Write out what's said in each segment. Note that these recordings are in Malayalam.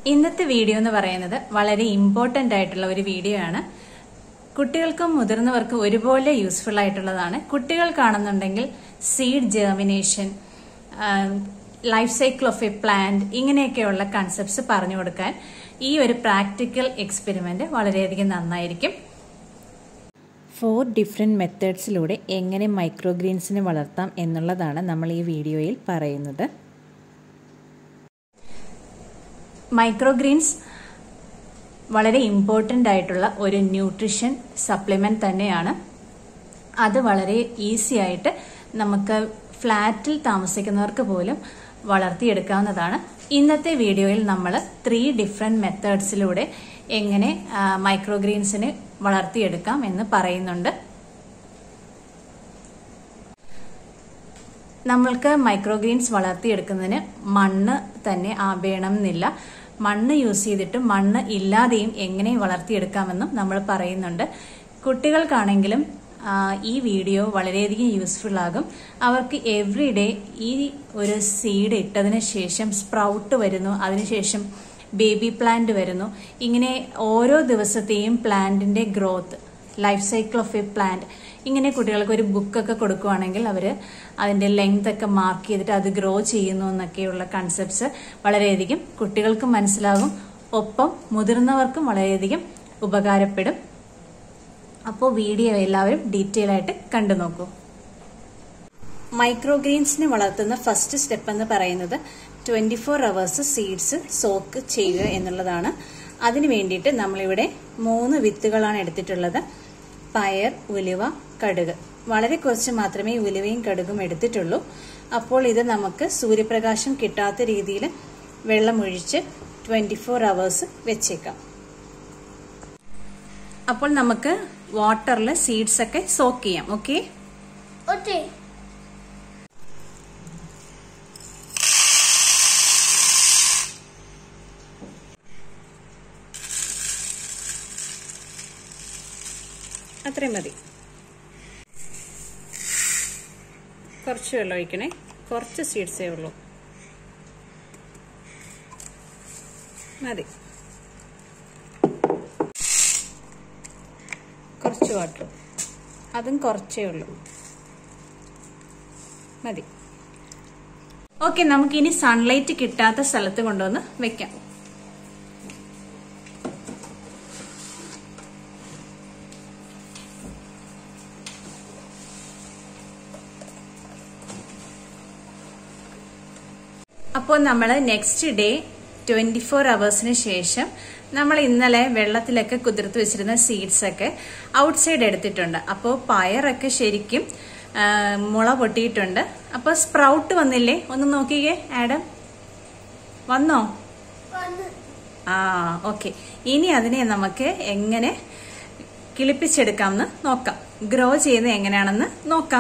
ഇന്നത്തെ വീഡിയോ എന്ന് പറയുന്നത് വളരെ ഇമ്പോർട്ടന്റ് ആയിട്ടുള്ള ഒരു വീഡിയോ ആണ് കുട്ടികൾക്കും മുതിർന്നവർക്കും ഒരുപോലെ യൂസ്ഫുൾ ആയിട്ടുള്ളതാണ് കുട്ടികൾ കാണുന്നുണ്ടെങ്കിൽ seed germination life cycle of a plant ഇങ്ങനെയൊക്കെയുള്ള കൺസെപ്റ്റ്സ് പറഞ്ഞു കൊടുക്കാൻ ഈ ഒരു പ്രാക്ടിക്കൽ എക്സ്പെരിമെന്റ് വളരെയധികം നന്നായിരിക്കും ഫോർ ഡിഫറെൻറ്റ് മെത്തേഡ്സിലൂടെ എങ്ങനെ മൈക്രോഗ്രീൻസിനെ വളർത്താം എന്നുള്ളതാണ് നമ്മൾ ഈ വീഡിയോയിൽ പറയുന്നത് മൈക്രോഗ്രീൻസ് വളരെ ഇമ്പോർട്ടൻ്റ് ആയിട്ടുള്ള ഒരു ന്യൂട്രീഷൻ സപ്ലിമെന്റ് തന്നെയാണ് അത് വളരെ ഈസി ആയിട്ട് നമുക്ക് ഫ്ലാറ്റിൽ താമസിക്കുന്നവർക്ക് പോലും വളർത്തിയെടുക്കാവുന്നതാണ് ഇന്നത്തെ വീഡിയോയിൽ നമ്മൾ ത്രീ ഡിഫറെൻറ്റ് മെത്തേഡ്സിലൂടെ എങ്ങനെ മൈക്രോഗ്രീൻസിനെ വളർത്തിയെടുക്കാം എന്ന് പറയുന്നുണ്ട് നമ്മൾക്ക് മൈക്രോഗ്രീൻസ് വളർത്തിയെടുക്കുന്നതിന് മണ്ണ് തന്നെ വേണമെന്നില്ല മണ്ണ് യൂസ് ചെയ്തിട്ട് മണ്ണ് ഇല്ലാതെയും എങ്ങനെ വളർത്തിയെടുക്കാമെന്നും നമ്മൾ പറയുന്നുണ്ട് കുട്ടികൾക്കാണെങ്കിലും ഈ വീഡിയോ വളരെയധികം യൂസ്ഫുൾ ആകും അവർക്ക് എവറി ഡേ ഈ ഒരു സീഡ് ഇട്ടതിന് ശേഷം സ്പ്രൗട്ട് വരുന്നു അതിനുശേഷം ബേബി പ്ലാന്റ് വരുന്നു ഇങ്ങനെ ഓരോ ദിവസത്തെയും പ്ലാന്റിന്റെ growth life cycle of a plant ഇങ്ങനെ കുട്ടികൾക്ക് ഒരു ബുക്കൊക്കെ കൊടുക്കുവാണെങ്കിൽ അവർ അതിന്റെ ലെങ്ത് ഒക്കെ മാർക്ക് ചെയ്തിട്ട് അത് ഗ്രോ ചെയ്യുന്നു എന്നൊക്കെയുള്ള കൺസെപ്റ്റ്സ് വളരെയധികം കുട്ടികൾക്കും മനസ്സിലാകും ഒപ്പം മുതിർന്നവർക്കും വളരെയധികം ഉപകാരപ്പെടും അപ്പോൾ വീഡിയോ എല്ലാവരും ഡീറ്റെയിൽ ആയിട്ട് കണ്ടു നോക്കൂ മൈക്രോഗ്രീൻസിനെ വളർത്തുന്ന ഫസ്റ്റ് സ്റ്റെപ്പ് എന്ന് പറയുന്നത് twenty four hours seeds soak ചെയ്യുക എന്നുള്ളതാണ് അതിനു വേണ്ടിയിട്ട് നമ്മളിവിടെ മൂന്ന് വിത്തുകളാണ് എടുത്തിട്ടുള്ളത് പയർ ഉലുവ കടുക് വളരെ കുറച്ച് മാത്രമേ ഉലുവയും കടുകും എടുത്തിട്ടുള്ളൂ അപ്പോൾ ഇത് നമുക്ക് സൂര്യപ്രകാശം കിട്ടാത്ത രീതിയിൽ വെള്ളമൊഴിച്ച് ട്വന്റി ഫോർ അവേഴ്സ് വെച്ചേക്കാം അപ്പോൾ നമുക്ക് വാട്ടറിൽ സീഡ്സ് ഒക്കെ സോക്ക് ചെയ്യാം ഓക്കെ Okay. അത്രയും മതി കുറച്ച് വെള്ളം ഒഴിക്കണേ കുറച്ച് സീഡ്സേ ഉള്ളൂ മതി കുറച്ച് വാട്ടർ അതും കുറച്ചേ ഉള്ളൂ മതി ഓക്കെ നമുക്കിനി സൺലൈറ്റ് കിട്ടാത്ത സ്ഥലത്ത് കൊണ്ടുവന്ന് വെക്കാം അപ്പോൾ നമ്മൾ നെക്സ്റ്റ് ഡേ ട്വന്റി ഫോർ അവേഴ്സിന് ശേഷം നമ്മൾ ഇന്നലെ വെള്ളത്തിലൊക്കെ കുതിർത്ത് വെച്ചിരുന്ന സീഡ്സ് ഒക്കെ ഔട്ട് സൈഡ് എടുത്തിട്ടുണ്ട് അപ്പോൾ പയറൊക്കെ ശരിക്കും മുള പൊട്ടിയിട്ടുണ്ട് അപ്പോൾ സ്പ്രൗട്ട് വന്നില്ലേ ഒന്ന് നോക്കിക്കേ ആഡം വന്നോ ആ ഓക്കെ ഇനി അതിനെ നമുക്ക് എങ്ങനെ കിളിപ്പിച്ചെടുക്കാമെന്ന് നോക്കാം ഗ്രോ ചെയ്യുന്നത് എങ്ങനെയാണെന്ന് നോക്കാം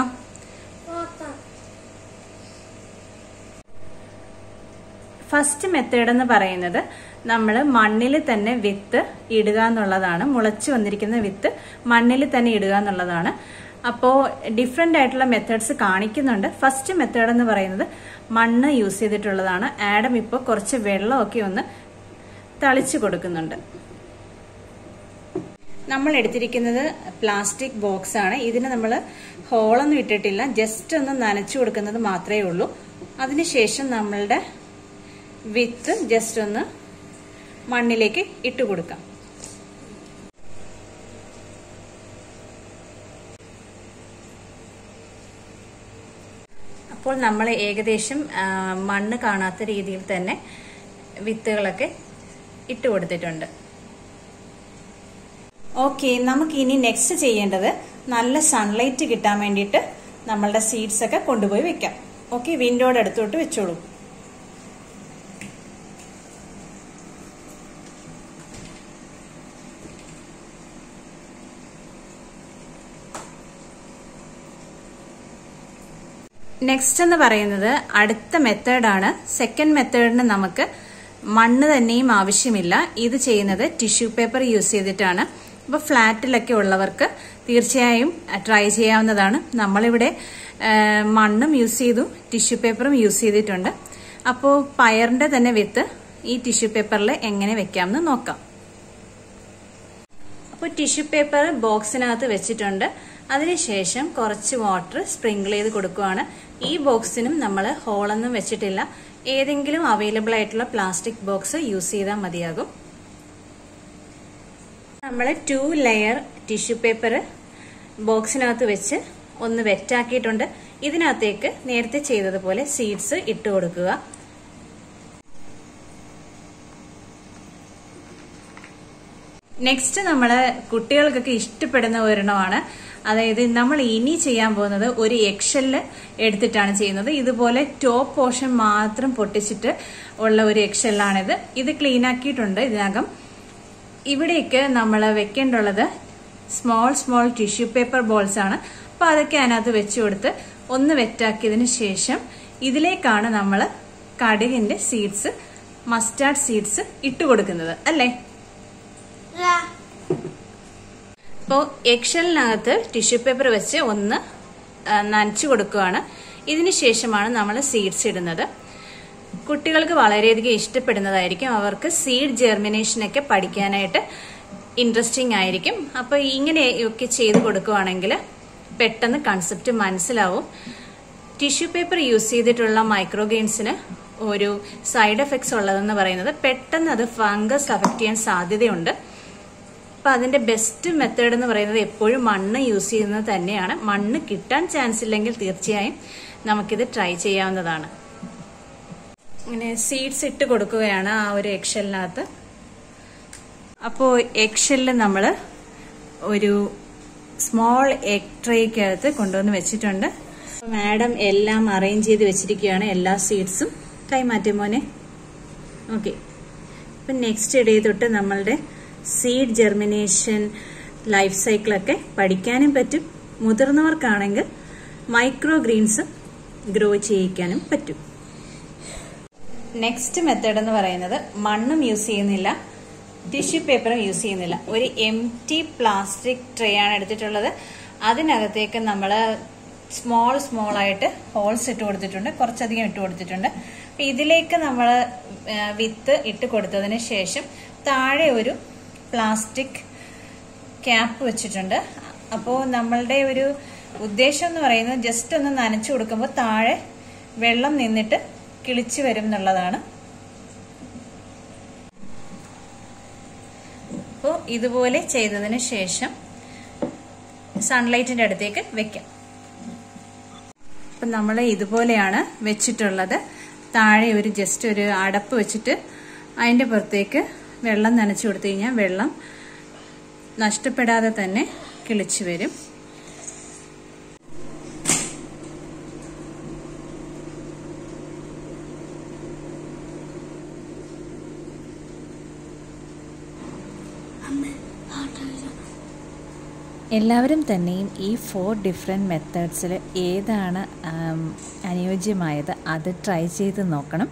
ഫസ്റ്റ് മെത്തേഡ് എന്ന് പറയുന്നത് നമ്മൾ മണ്ണിൽ തന്നെ വിത്ത് ഇടുക എന്നുള്ളതാണ് മുളച്ചു വന്നിരിക്കുന്ന വിത്ത് മണ്ണിൽ തന്നെ ഇടുക എന്നുള്ളതാണ് അപ്പോൾ ഡിഫറെൻ്റ് ആയിട്ടുള്ള മെത്തേഡ്സ് കാണിക്കുന്നുണ്ട് ഫസ്റ്റ് മെത്തേഡ് എന്ന് പറയുന്നത് മണ്ണ് യൂസ് ചെയ്തിട്ടുള്ളതാണ് ആഡം ഇപ്പോൾ കുറച്ച് വെള്ളമൊക്കെ ഒന്ന് തളിച്ചു കൊടുക്കുന്നുണ്ട് നമ്മൾ എടുത്തിരിക്കുന്നത് പ്ലാസ്റ്റിക് ബോക്സ് ആണ് ഇതിന് നമ്മൾ ഹോളൊന്നും ഇട്ടിട്ടില്ല ജസ്റ്റ് ഒന്ന് നനച്ചു കൊടുക്കുന്നത് മാത്രമേ ഉള്ളൂ അതിനുശേഷം നമ്മളുടെ വിത്ത് ജസ്റ്റ് ഒന്ന് മണ്ണിലേക്ക് ഇട്ട് കൊടുക്കാം അപ്പോൾ നമ്മൾ ഏകദേശം മണ്ണ് കാണാത്ത രീതിയിൽ തന്നെ വിത്തുകളൊക്കെ ഇട്ട് കൊടുത്തിട്ടുണ്ട് ഓക്കെ നമുക്ക് ഇനി നെക്സ്റ്റ് ചെയ്യേണ്ടത് നല്ല സൺലൈറ്റ് കിട്ടാൻ വേണ്ടിയിട്ട് നമ്മളുടെ സീഡ്സ് ഒക്കെ കൊണ്ടുപോയി വെക്കാം ഓക്കെ വിൻഡോയുടെ അടുത്തോട്ട് വെച്ചോളൂ നെക്സ്റ്റ് എന്ന് പറയുന്നത് അടുത്ത മെത്തേഡാണ് സെക്കൻഡ് മെത്തേഡിന് നമുക്ക് മണ്ണ് തന്നെയും ആവശ്യമില്ല ഇത് ചെയ്യുന്നത് ടിഷ്യൂ പേപ്പർ യൂസ് ചെയ്തിട്ടാണ് അപ്പോൾ ഫ്ലാറ്റിലൊക്കെ ഉള്ളവർക്ക് തീർച്ചയായും ട്രൈ ചെയ്യാവുന്നതാണ് നമ്മളിവിടെ ആ, മണ്ണും യൂസ് ചെയ്തു ടിഷ്യൂ പേപ്പറും യൂസ് ചെയ്തിട്ടുണ്ട് അപ്പോൾ പയറിന്റെ തന്നെ വിത്ത് ഈ ടിഷ്യൂ പേപ്പറിൽ എങ്ങനെ വെക്കാമെന്ന് നോക്കാം അപ്പോൾ ടിഷ്യൂ പേപ്പർ ബോക്സിനകത്ത് വെച്ചിട്ടുണ്ട് അതിനുശേഷം കുറച്ച് വാട്ടർ സ്പ്രിങ്കിൾ ചെയ്ത് കൊടുക്കുകയാണ് ഈ ബോക്സിനും നമ്മൾ ഹോളൊന്നും വെച്ചിട്ടില്ല ഏതെങ്കിലും അവൈലബിൾ ആയിട്ടുള്ള പ്ലാസ്റ്റിക് ബോക്സ് യൂസ് ചെയ്താൽ മതിയാകും നമ്മൾ ടു ലെയർ ടിഷ്യൂ പേപ്പർ ബോക്സിനകത്ത് വെച്ച് ഒന്ന് വെറ്റാക്കിയിട്ടുണ്ട് ഇതിനകത്തേക്ക് നേരത്തെ ചെയ്തതുപോലെ സീഡ്സ് ഇട്ട് കൊടുക്കുക നെക്സ്റ്റ് നമ്മൾ കുട്ടികൾക്കൊക്കെ ഇഷ്ടപ്പെടുന്ന ഒരെണ്ണമാണ് അതായത് നമ്മൾ ഇനി ചെയ്യാൻ പോകുന്നത് ഒരു എക്ഷല് എടുത്തിട്ടാണ് ചെയ്യുന്നത് ഇതുപോലെ ടോപ്പ് പോർഷൻ മാത്രം പൊട്ടിച്ചിട്ട് ഉള്ള ഒരു എക്ഷലാണിത് ഇത് ക്ലീൻ ആക്കിയിട്ടുണ്ട് ഇതിനകം ഇവിടേക്ക് നമ്മൾ വെക്കേണ്ടുള്ളത് small small tissue paper balls ആണ് അപ്പൊ അതൊക്കെ അതിനകത്ത് വെച്ചു കൊടുത്ത് ഒന്ന് വെറ്റാക്കിയതിന് ശേഷം ഇതിലേക്കാണ് നമ്മൾ കടുകിന്റെ സീഡ്സ് മസ്റ്റാർഡ് സീഡ്സ് ഇട്ട് കൊടുക്കുന്നത് അല്ലേ അപ്പോൾ എക്ഷലിനകത്ത് ടിഷ്യൂ പേപ്പർ വെച്ച് ഒന്ന് നനച്ചു കൊടുക്കുകയാണ് ഇതിന് ശേഷമാണ് നമ്മൾ സീഡ്സ് ഇടുന്നത് കുട്ടികൾക്ക് വളരെയധികം ഇഷ്ടപ്പെടുന്നതായിരിക്കും അവർക്ക് സീഡ് ജെർമിനേഷനൊക്കെ പഠിക്കാനായിട്ട് ഇൻട്രസ്റ്റിംഗ് ആയിരിക്കും അപ്പോൾ ഇങ്ങനെയൊക്കെ ചെയ്ത് കൊടുക്കുകയാണെങ്കിൽ പെട്ടെന്ന് കൺസെപ്റ്റ് മനസ്സിലാവും ടിഷ്യൂ പേപ്പർ യൂസ് ചെയ്തിട്ടുള്ള മൈക്രോഗെയിൻസിന് ഒരു സൈഡ് എഫക്ട്സ് ഉള്ളതെന്ന് പറയുന്നത് പെട്ടെന്ന് അത് ഫംഗസ് അഫക്റ്റ് ചെയ്യാൻ സാധ്യതയുണ്ട് അപ്പൊ അതിന്റെ ബെസ്റ്റ് മെത്തേഡ് എന്ന് പറയുന്നത് എപ്പോഴും മണ്ണ് യൂസ് ചെയ്യുന്നത് തന്നെയാണ് മണ്ണ് കിട്ടാൻ ചാൻസ് ഇല്ലെങ്കിൽ തീർച്ചയായും നമുക്കിത് ട്രൈ ചെയ്യാവുന്നതാണ് ഇങ്ങനെ സീഡ്സ് ഇട്ട് കൊടുക്കുകയാണ് ആ ഒരു എക്ഷലിനകത്ത് അപ്പോൾ എക്ഷലിൽ നമ്മൾ ഒരു സ്മോൾ എഗ് ട്രേക്കകത്ത് കൊണ്ടുവന്ന് വെച്ചിട്ടുണ്ട് മാഡം എല്ലാം അറേഞ്ച് ചെയ്ത് വെച്ചിരിക്കുകയാണ് എല്ലാ സീഡ്സും കൈമാറ്റി മോനെ ഓക്കെ ഇപ്പം നെക്സ്റ്റ് ഡേ തൊട്ട് നമ്മളുടെ സീഡ് ജെർമിനേഷൻ ലൈഫ് സൈക്കിളൊക്കെ പഠിക്കാനും പറ്റും മുതിർന്നവർക്കാണെങ്കിൽ മൈക്രോ ഗ്രീൻസ് ഗ്രോ ചെയ്യിക്കാനും പറ്റും നെക്സ്റ്റ് മെത്തേഡ് എന്ന് പറയുന്നത് മണ്ണും യൂസ് ചെയ്യുന്നില്ല ടിഷ്യൂ പേപ്പറും യൂസ് ചെയ്യുന്നില്ല ഒരു എം ടി പ്ലാസ്റ്റിക് ട്രേ ആണ് എടുത്തിട്ടുള്ളത് അതിനകത്തേക്ക് നമ്മൾ സ്മോൾ സ്മോൾ ആയിട്ട് ഹോൾസ് ഇട്ട് കൊടുത്തിട്ടുണ്ട് കുറച്ചധികം ഇട്ട് കൊടുത്തിട്ടുണ്ട് അപ്പൊ ഇതിലേക്ക് നമ്മൾ വിത്ത് ഇട്ട് കൊടുത്തതിന് ശേഷം താഴെ ഒരു പ്ലാസ്റ്റിക് ക്യാപ്പ് വെച്ചിട്ടുണ്ട് അപ്പോൾ നമ്മളുടെ ഒരു ഉദ്ദേശം എന്ന് പറയുന്നത് ജസ്റ്റ് ഒന്ന് നനച്ചു കൊടുക്കുമ്പോൾ താഴെ വെള്ളം നിന്നിട്ട് കിളിച്ചു വരും എന്നുള്ളതാണ് അപ്പോൾ ഇതുപോലെ ചെയ്തതിന് ശേഷം സൺലൈറ്റിന്റെ അടുത്തേക്ക് വെക്കാം അപ്പം നമ്മൾ ഇതുപോലെയാണ് വെച്ചിട്ടുള്ളത് താഴെ ഒരു ജസ്റ്റ് ഒരു അടപ്പ് വെച്ചിട്ട് അതിൻ്റെ പുറത്തേക്ക് വെള്ളം നനച്ചു കൊടുത്തു കഴിഞ്ഞാൽ വെള്ളം നഷ്ടപ്പെടാതെ തന്നെ കിളിച്ചു വരും എല്ലാവരും തന്നെയും ഈ ഫോർ ഡിഫറെൻറ്റ് മെത്തേഡ്സിൽ ഏതാണ് ആം, അനുയോജ്യമായത് അത് ട്രൈ ചെയ്ത് നോക്കണം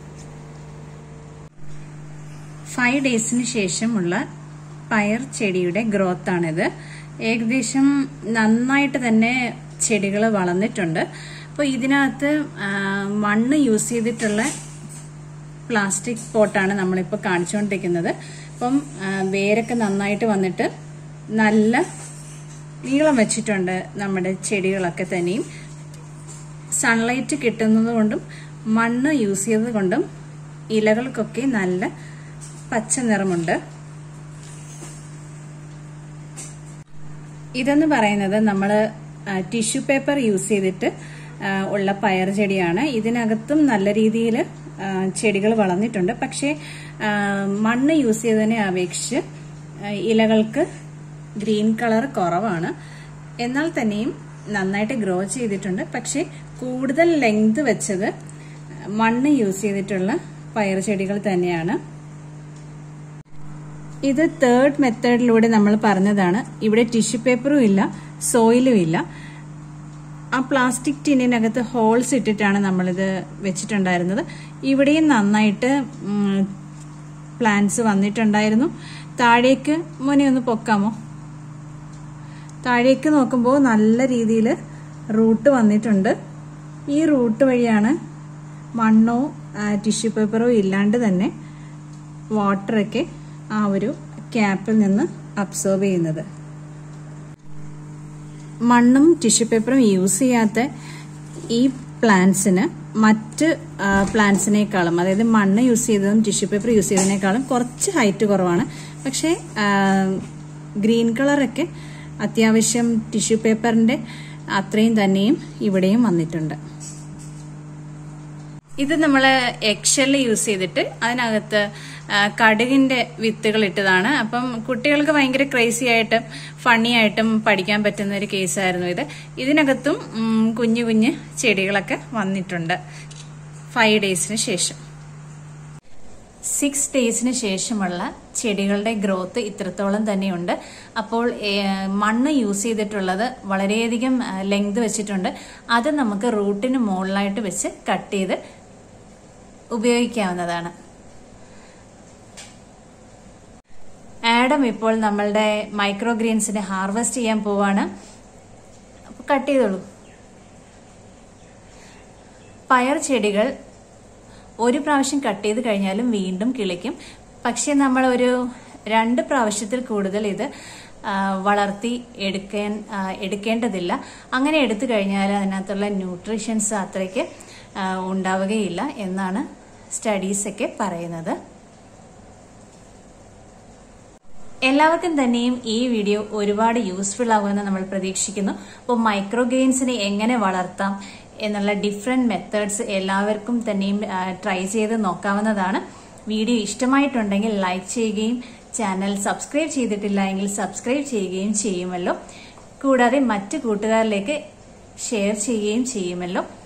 ഫൈവ് ഡേയ്സിന് ശേഷമുള്ള പയർ ചെടിയുടെ ഗ്രോത്ത് ആണിത് ഏകദേശം നന്നായിട്ട് തന്നെ ചെടികൾ വളർന്നിട്ടുണ്ട് അപ്പോൾ ഇതിനകത്ത് ആ, മണ്ണ് യൂസ് ചെയ്തിട്ടുള്ള പ്ലാസ്റ്റിക് പോട്ടാണ് നമ്മളിപ്പോൾ കാണിച്ചുകൊണ്ടിരിക്കുന്നത് അപ്പം ആ, വേരൊക്കെ നന്നായിട്ട് വന്നിട്ട് നല്ല നീളം വെച്ചിട്ടുണ്ട് നമ്മുടെ ചെടികളൊക്കെ തന്നെയും സൺലൈറ്റ് കിട്ടുന്നത് കൊണ്ടും മണ്ണ് യൂസ് ചെയ്തത് കൊണ്ടും ഇലകൾക്കൊക്കെ നല്ല പച്ച നിറമുണ്ട് ഇതെന്ന് പറയുന്നത് നമ്മൾ ടിഷ്യൂ പേപ്പർ യൂസ് ചെയ്തിട്ട് ആ, ഉള്ള പയർ ചെടിയാണ് ഇതിനകത്തും നല്ല രീതിയിൽ ചെടികൾ വളർന്നിട്ടുണ്ട് പക്ഷേ ആ, മണ്ണ് യൂസ് ചെയ്തതിനെ അപേക്ഷിച്ച് ആ, ഇലകൾക്ക് ഗ്രീൻ കളർ കുറവാണ് എന്നാൽ തന്നെയും നന്നായിട്ട് ഗ്രോ ചെയ്തിട്ടുണ്ട് പക്ഷേ കൂടുതൽ ലെങ്ത് വെച്ചത് മണ്ണ് യൂസ് ചെയ്തിട്ടുള്ള പയർ ചെടികൾ തന്നെയാണ് ഇത് തേർഡ് മെത്തേഡിലൂടെ നമ്മൾ പറഞ്ഞതാണ് ഇവിടെ ടിഷ്യൂ പേപ്പറും ഇല്ല സോയിലും ഇല്ല ആ പ്ലാസ്റ്റിക് ടിന്നിനകത്ത് ഹോൾസ് ഇട്ടിട്ടാണ് നമ്മളിത് വെച്ചിട്ടുണ്ടായിരുന്നത് ഇവിടെയും നന്നായിട്ട് പ്ലാന്റ്സ് വന്നിട്ടുണ്ടായിരുന്നു താഴേക്ക് മോനെ ഒന്ന് പൊക്കാമോ താഴേക്ക് നോക്കുമ്പോൾ നല്ല രീതിയിൽ റൂട്ട് വന്നിട്ടുണ്ട് ഈ റൂട്ട് വഴിയാണ് മണ്ണോ ടിഷ്യൂ പേപ്പറോ ഇല്ലാണ്ട് തന്നെ വാട്ടറൊക്കെ ആ ഒരു ക്യാപ്പിൽ നിന്ന് അബ്സോർബ് ചെയ്യുന്നത് മണ്ണും ടിഷ്യൂ പേപ്പറും യൂസ് ചെയ്യാത്ത ഈ പ്ലാന്റ്സിന് മറ്റ് പ്ലാന്റ്സിനേക്കാളും അതായത് മണ്ണ് യൂസ് ചെയ്തതും ടിഷ്യൂ പേപ്പർ യൂസ് ചെയ്തതിനേക്കാളും കുറച്ച് ഹൈറ്റ് കുറവാണ് പക്ഷേ ഗ്രീൻ കളറൊക്കെ അത്യാവശ്യം ടിഷ്യൂ പേപ്പറിന്റെ അത്രയും തന്നെയും ഇവിടെയും വന്നിട്ടുണ്ട് ഇത് നമ്മൾ എക്ഷല് യൂസ് ചെയ്തിട്ട് അതിനകത്ത് ആ, കടുകിന്റെ വിത്തുകൾ ഇട്ടതാണ് അപ്പം കുട്ടികൾക്ക് ഭയങ്കര ക്രേസി ആയിട്ടും ഫണ്ണി ആയിട്ടും പഠിക്കാൻ പറ്റുന്ന ഒരു കേസായിരുന്നു ഇത് ഇതിനകത്തും ഉം, കുഞ്ഞു കുഞ്ഞു ചെടികളൊക്കെ വന്നിട്ടുണ്ട് ഫൈവ് ഡേയ്സിന് ശേഷം സിക്സ് ഡേയ്സിന് ശേഷമുള്ള ചെടികളുടെ ഗ്രോത്ത് ഇത്രത്തോളം തന്നെയുണ്ട് അപ്പോൾ ഏഹ്, മണ്ണ് യൂസ് ചെയ്തിട്ടുള്ളത് വളരെയധികം ലെങ്ത് വെച്ചിട്ടുണ്ട് അത് നമുക്ക് റൂട്ടിന് മുകളിലായിട്ട് വെച്ച് കട്ട് ചെയ്ത് ഉപയോഗിക്കാവുന്നതാണ് ആഡം ഇപ്പോൾ നമ്മളുടെ മൈക്രോ ഗ്രീൻസിനെ ഹാർവെസ്റ്റ് ചെയ്യാൻ പോവാണ് അപ്പൊ കട്ട് ചെയ്തോളൂ പയർ ചെടികൾ ഒരു പ്രാവശ്യം കട്ട് ചെയ്ത് കഴിഞ്ഞാലും വീണ്ടും കിളിക്കും പക്ഷെ നമ്മൾ ഒരു രണ്ട് പ്രാവശ്യത്തിൽ കൂടുതൽ ഇത് ആ, വളർത്തി എടുക്കാൻ ആ, എടുക്കേണ്ടതില്ല അങ്ങനെ എടുത്തു കഴിഞ്ഞാൽ അതിനകത്തുള്ള ന്യൂട്രീഷൻസ് അത്രയ്ക്ക് ആ, ഉണ്ടാവുകയില്ല എന്നാണ് സ്റ്റഡീസൊക്കെ പറയുന്നത് എല്ലാവർക്കും തന്നെയും ഈ വീഡിയോ ഒരുപാട് യൂസ്ഫുൾ ആകുമെന്ന് നമ്മൾ പ്രതീക്ഷിക്കുന്നു അപ്പോൾ മൈക്രോ ഗ്രെയിൻസിനെ എങ്ങനെ വളർത്താം എന്നുള്ള ഡിഫറെന്റ് മെത്തേഡ്സ് എല്ലാവർക്കും തന്നെയും ട്രൈ ചെയ്ത് നോക്കാവുന്നതാണ് വീഡിയോ ഇഷ്ടമായിട്ടുണ്ടെങ്കിൽ ലൈക്ക് ചെയ്യുകയും ചാനൽ സബ്സ്ക്രൈബ് ചെയ്തിട്ടില്ല എങ്കിൽ സബ്സ്ക്രൈബ് ചെയ്യുകയും ചെയ്യുമല്ലോ കൂടാതെ മറ്റു കൂട്ടുകാരിലേക്ക് ഷെയർ ചെയ്യുകയും ചെയ്യുമല്ലോ